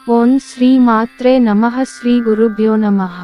ఓం శ్రీ మాత్రే నమః శ్రీ గురుభ్యో నమః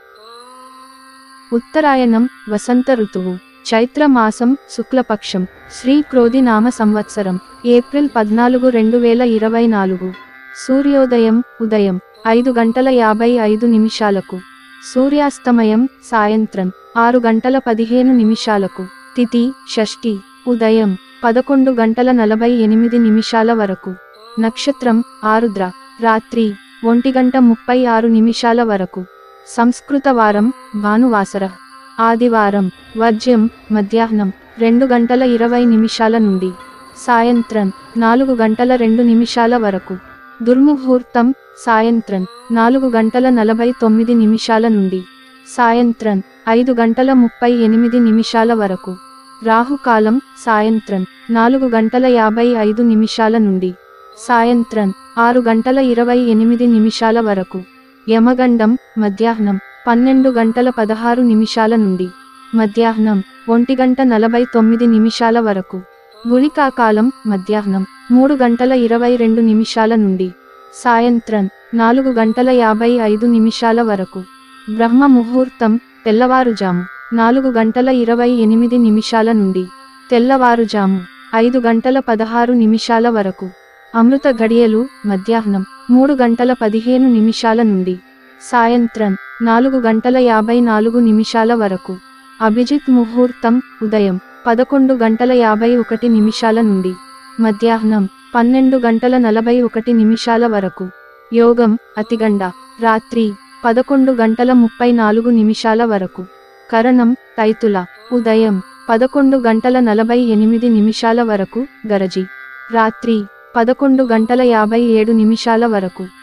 ఉత్తరాయణం వసంత ఋతువు చైత్ర మాసం శుక్లపక్షం శ్రీ క్రోధి నామ సంవత్సరం ఏప్రిల్ పద్నాలుగు రెండు వేల ఇరవై నాలుగు సూర్యోదయం ఉదయం ఐదు గంటల యాభై ఐదు నిమిషాలకు సూర్యాస్తమయం సాయంత్రం ఆరు గంటల పదిహేను నిమిషాలకు తిథి షష్ఠి ఉదయం పదకొండు గంటల నలభై ఎనిమిది నిమిషాల వరకు నక్షత్రం ఆరుద్ర రాత్రి ఒంటి గంట ముప్పై ఆరు నిమిషాల వరకు సంస్కృత వారం భానువాసర ఆదివారం వర్జ్యం మధ్యాహ్నం రెండు గంటల ఇరవై నిమిషాల నుండి సాయంత్రం నాలుగు గంటల రెండు నిమిషాల వరకు దుర్ముహూర్తం సాయంత్రం నాలుగు గంటల నలభై తొమ్మిది నిమిషాల నుండి సాయంత్రం ఐదు గంటల ముప్పై ఎనిమిది నిమిషాల వరకు రాహుకాలం సాయంత్రం నాలుగు గంటల యాభై ఐదు నిమిషాల నుండి సాయంత్రం ఆరు గంటల ఇరవై ఎనిమిది నిమిషాల వరకు యమగండం మధ్యాహ్నం పన్నెండు గంటల పదహారు నిమిషాల నుండి మధ్యాహ్నం ఒంటి గంట నలభై తొమ్మిది నిమిషాల వరకు గుళికాకాలం మధ్యాహ్నం మూడు గంటల ఇరవై రెండు నిమిషాల నుండి సాయంత్రం నాలుగు గంటల యాభై ఐదు నిమిషాల వరకు బ్రహ్మ ముహూర్తం తెల్లవారుజాము నాలుగు గంటల ఇరవై ఎనిమిది నిమిషాల నుండి తెల్లవారుజాము ఐదు గంటల పదహారు నిమిషాల వరకు అమృత గడియలు మధ్యాహ్నం మూడు గంటల పదిహేను నిమిషాల నుండి సాయంత్రం నాలుగు గంటల యాభై నాలుగు నిమిషాల వరకు అభిజిత్ ముహూర్తం ఉదయం పదకొండు గంటల యాభై ఒకటి నిమిషాల నుండి మధ్యాహ్నం పన్నెండు గంటల నలభై ఒకటి నిమిషాల వరకు యోగం అతిగండ రాత్రి పదకొండు గంటల ముప్పై నాలుగు నిమిషాల వరకు కరణం తైతుల ఉదయం పదకొండు గంటల నలభై ఎనిమిది నిమిషాల వరకు గరజి రాత్రి పదకొండు గంటల యాభై ఏడు నిమిషాల వరకు